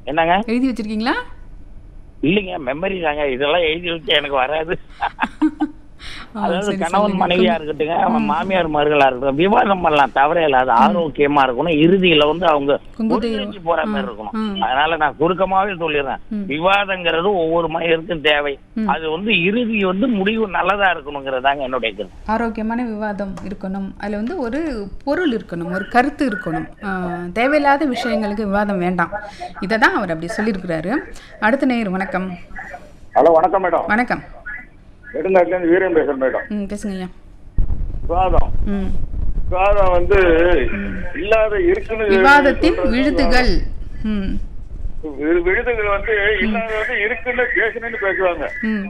என்னங்க எழுதி வச்சிருக்கீங்களா இல்லைங்க மெமரி தாங்க இதெல்லாம் எழுதி வச்சு எனக்கு வராது ஆ, அதாவது சரி, கணவன் சொல்லுங்க. மனைவியா இருக்கட்டுங்க அவன் மாமியார் மருகளா இருக்கட்டும் விவாதம் பண்ணலாம் தவறே இல்லை அது ஆரோக்கியமா இருக்கணும் இறுதியில வந்து அவங்க குங்குதேவம். ஒருங்கிணைஞ்சு போற மாதிரி ம், இருக்கணும் ம். அதனால நான் சுருக்கமாவே சொல்லிடுறேன் ம். விவாதங்கிறது ஒவ்வொரு மனிதருக்கும் தேவை ம். அது வந்து இறுதி வந்து முடிவு நல்லதா இருக்கணுங்கிறதாங்க என்னுடைய கருத்து ஆரோக்கியமான விவாதம் இருக்கணும் அதில் வந்து ஒரு பொருள் இருக்கணும் ஒரு கருத்து இருக்கணும் ஆ, தேவையில்லாத விஷயங்களுக்கு விவாதம் வேண்டாம் இதை தான் அவர் அப்படி சொல்லியிருக்கிறாரு அடுத்த நேயர் வணக்கம் ஹலோ வணக்கம் மேடம் வணக்கம் நெடுங்காட்டிலேருந்து வீரன் பேசுறேன் மேடம் ம் பேசுங்க ஐயா விவாதம் ம் விவாதம் வந்து இல்லாத இருக்குன்னு விவாதத்தின் சொல்றது விழுதுகள் ம் வி- விழுதுகள் வந்து இல்லாத வந்து இருக்குன்னு பேசணும்னு பேசுவாங்க ம்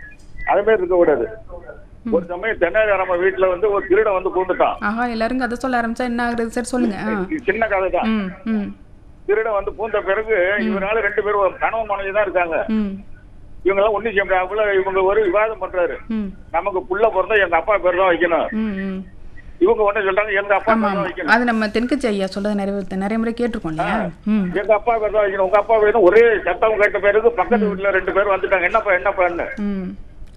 அது மாதிரி இருக்க கூடாது ஒரு சமயம் தென்னாலி நம்ம வீட்டுல வந்து ஒரு திருடன் வந்து பூந்துட்டான் ஆஹா எல்லாரும் கதை சொல்ல ஆரம்பிச்சா என்ன ஆகுறது சார் சொல்லுங்க ஆ இது சின்ன கதை தான் ம் ம் திருடன் வந்து பூந்த பிறகு இவரால ரெண்டு பேரும் ஒரு கணவன் மனைவி தான் இருக்காங்க ம் இவங்க எல்லாம் ஒண்ணு செய்ய முடியாமல இவங்க ஒரு விவாதம் பண்றாரு ம் நமக்கு புள்ள பிறந்தா எங்க அப்பா பேர் தான் வைக்கணும் ம் ம் இவங்க ஒண்ணு சொல்றாங்க எங்க அப்பா ஆமா பேர் தான் ஆமா வைக்கணும் அது நம்ம தென்கட்சி ஐயா சொல்றது நிறைய நிறைய முறை கேட்டிருக்கோம் இல்லையா ம் எங்க அப்பா பேர் தான் வைக்கணும் உங்க அப்பா பேர் ஒரே சத்தம் கேட்ட பிறகு பக்கத்து வீட்டுல ரெண்டு பேர் வந்துட்டாங்க என்னப்பா என்னப்பான்னு ம்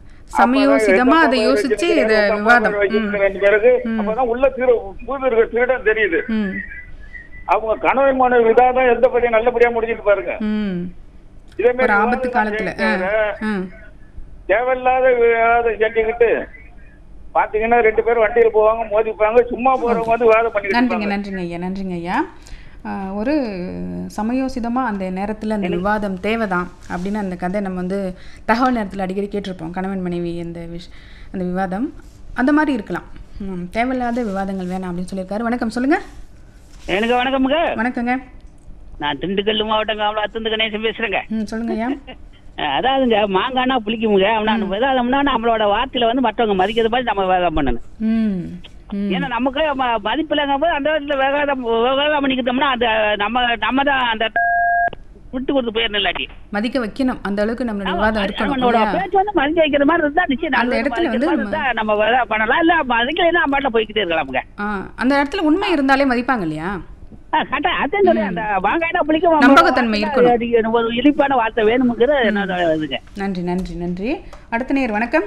சமயோசிதமா அதை யோசிச்சு இத விவாதம் ம் ரெண்டு பேருக்கு அப்பதான் உள்ள திரு புது இருக்க திருடன் தெரியுது ம் அவங்க கணவன் மனைவி விதாதான் எந்த படியா நல்லபடியா முடிஞ்சிட்டு பாருங்க ம் இதே ஒரு மாதிரி ஆபத்து விவாதம் காலத்துல ஆ செய்யறத ஆ தேவையில்லாத விவாதம் செஞ்சுக்கிட்டு பாத்தீங்கன்னா ரெண்டு பேரும் வண்டியில போவாங்க மோதிப்பாங்க சும்மா போறவங்க வந்து விவாதம் பண்ணிட்டு நன்றிங்க இருப்பாங்க நன்றிங்க ஐயா நன்றிங்க ஐயா ஆ, ஒரு சமயோசிதமாக அந்த நேரத்தில் அந்த விவாதம் தேவைதான் அப்படின்னு அந்த கதை நம்ம வந்து தகவல் நேரத்தில் அடிக்கடி கேட்டிருப்போம் கணவன் மனைவி அந்த விஷ் அந்த விவாதம் அந்த மாதிரி இருக்கலாம் ம், தேவையில்லாத விவாதங்கள் வேணாம் அப்படின்னு சொல்லியிருக்காரு வணக்கம் சொல்லுங்க எனக்கு வணக்கமுங்க வணக்கங்க நான் திண்டுக்கல் மாவட்டம் காவலா அத்தந்து கணேசன் பேசுறேங்க ம் சொல்லுங்க ஐயா அஹ் அதாவதுங்க மாங்கானா புளிக்குமுங்க அவனா விவாதம்னா நம்மளோட வார்த்தையில வந்து மற்றவங்க மதிக்கிற மாதிரி நம்ம விவாதம் பண்ணணும் ம் ம் ஏன்னா நமக்கு ம- மதிப்பு இல்லைங்க போது அந்த இடத்துல விவாதம் விவாதம் பண்ணிக்கிட்டோம்னா அந்த நம்ம நம்ம தான் அந்த விட்டு கொடுத்து போயிடணும் இல்லாட்டி மதிக்க வைக்கணும் அந்த அளவுக்கு நம்மளோட விவாதம் இருக்கணும் அவனோட இல்லையா? பேச்சு வந்து மதிக்க வைக்கிற மாதிரி இருந்தா நிச்சயம் அந்த நாலு இடத்துல பேர் வந்து மதிக்கிற மாதிரி இருந்தா நம்ம விவாதம் பண்ணலாம் இல்ல மதிக்கலைன்னா நம்ம பாட்டுல போய்க்கிட்டே இருக்கலாமுங்க ஆ அந்த இடத்துல உண்மை இருந்தாலே மதிப்பாங்க இல்லையா கரெக்டா அதான் சொல்லி அந்த மாங்காய்னா புளிக்கும் நம்பகத்தன்மை இருக்கணும். ஒரு இழிப்பான வார்த்தை வேணுமுங்கிற என்னோட இதுங்க நன்றி நன்றி நன்றி அடுத்த நேர் வணக்கம்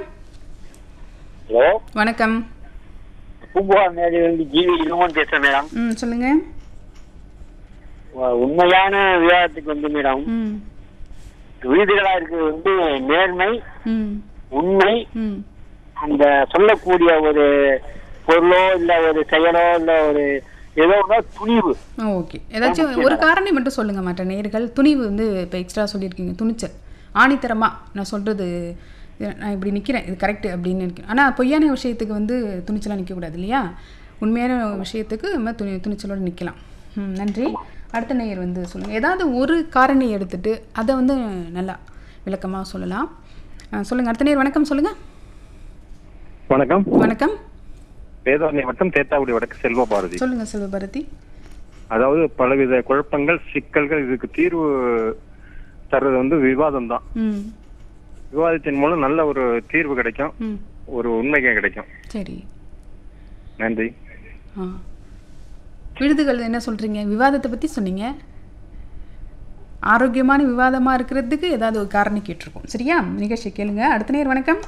ஹலோ வணக்கம் பூம்புகார் மேடையிலிருந்து ஜிவி இளமன் பேசுறேன் மேடம் ம் சொல்லுங்க உண்மையான விவாதத்துக்கு வந்து மேடம் ம் வீடுகளா இருக்கிறது வந்து நேர்மை ம் உண்மை ம் அந்த சொல்லக்கூடிய ஒரு பொருளோ இல்ல ஒரு செயலோ இல்ல ஒரு ஏதோ ஒண்ணா துணிவு ஓகே ஏதாச்சும் ஒரு காரணம் மட்டும் சொல்லுங்க மற்ற நேர்கள் துணிவு வந்து இப்போ எக்ஸ்ட்ரா சொல்லியிருக்கீங்க துணிச்சல் ஆணித்தரமா நான் சொல்றது இது நான் இப்படி நிற்கிறேன் இது கரெக்ட் அப்படின்னு நினைக்கிறேன் ஆனால் பொய்யான விஷயத்துக்கு வந்து துணிச்சலாக நிற்கக்கூடாது இல்லையா உண்மையான விஷயத்துக்கு நம்ம துணி துணிச்சலோடு நிற்கலாம் ம் நன்றி அடுத்த நேயர் வந்து சொல்லுங்கள் ஏதாவது ஒரு காரணி எடுத்துட்டு அதை வந்து நல்லா விளக்கமாக சொல்லலாம் சொல்லுங்கள் அடுத்த நேயர் வணக்கம் சொல்லுங்கள் வணக்கம் வணக்கம் வேதாரண்ய வட்டம் தேத்தாவுடி வடக்கு செல்வ பாரதி சொல்லுங்கள் சிவபாரதி அதாவது பலவித குழப்பங்கள் சிக்கல்கள் இதுக்கு தீர்வு தர்றது வந்து விவாதம் தான் ம் விவாதத்தின் மூலம் நல்ல ஒரு தீர்வு கிடைக்கும் ம் ஒரு உண்மைக்கு கிடைக்கும் சரி நன்றி ஆ விருதுகள் என்ன சொல்கிறீங்க விவாதத்தை பற்றி சொன்னீங்க ஆரோக்கியமான விவாதமாக இருக்கிறதுக்கு ஏதாவது ஒரு காரணம் கேட்டிருக்கோம் சரியா நிகழ்ச்சி கேளுங்க அடுத்த நேர் வணக்கம்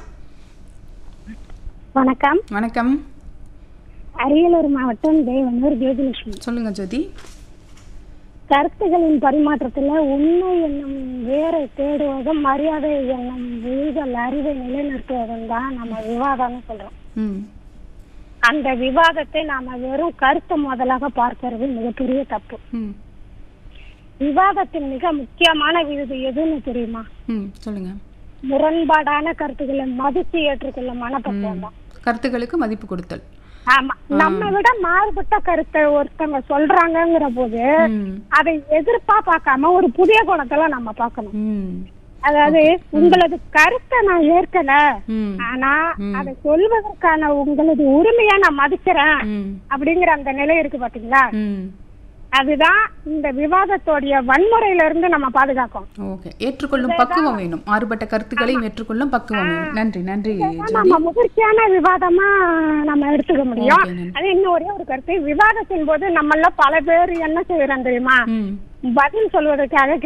வணக்கம் வணக்கம் அரியலூர் மாவட்டம் தேவனூர் ஜோதிலட்சுமி சொல்லுங்க ஜோதி கருத்துகளின் பரிமாற்றத்துல உண்மை என்னும் வேரை தேடுவதும் மரியாதை என்னும் விழுதல் அறிவை நிலைநிறுத்துவதும் தான் நம்ம விவாதம்னு சொல்றோம் ம் அந்த விவாதத்தை நாம வெறும் கருத்து முதலாக பார்க்கிறது மிகப்பெரிய தப்பு ம் விவாதத்தின் மிக முக்கியமான விருது எதுன்னு தெரியுமா ம் சொல்லுங்க முரண்பாடான கருத்துக்களை மதித்து ஏற்றுக்கொள்ள மனப்பக்குவம் தான் கருத்துக்களுக்கு மதிப்பு கொடுத்தல் ஆமா நம்ம விட மாறுபட்ட கருத்தை ஒருத்தவங்க சொல்றாங்கங்கிற போது ம் அதை எதிர்ப்பா பார்க்காம ஒரு புதிய குணத்துல நம்ம பார்க்கணும் ம் அதாவது உங்களது கருத்தை நான் ஏற்கல ம் ஆனா அதை சொல்வதற்கான உங்களது உரிமையா நான் மதிக்கிறேன் ம் அப்படிங்கிற அந்த நிலை இருக்கு பாத்தீங்களா ம் அதுதான் இந்த விவாதத்தோடைய வன்முறையில இருந்து நம்ம பாதுகாக்கும் ஓகே ஏற்றுக்கொள்ளும் பக்குவம் வேணும் மாறுபட்ட கருத்துக்களையும் ஏற்றுக்கொள்ளும் பக்குவம் வேணும் நன்றி நன்றி ஜோதி நம்ம முதிர்ச்சியான விவாதமா நம்ம எடுத்துக்க முடியும் Okay, நன்றி. அது இன்னும் ஒரே ஒரு கருத்து விவாதத்தின் போது நம்மள பல பேர் என்ன செய்யறோம் தெரியுமா ம் பதில் சொல்வதற்காக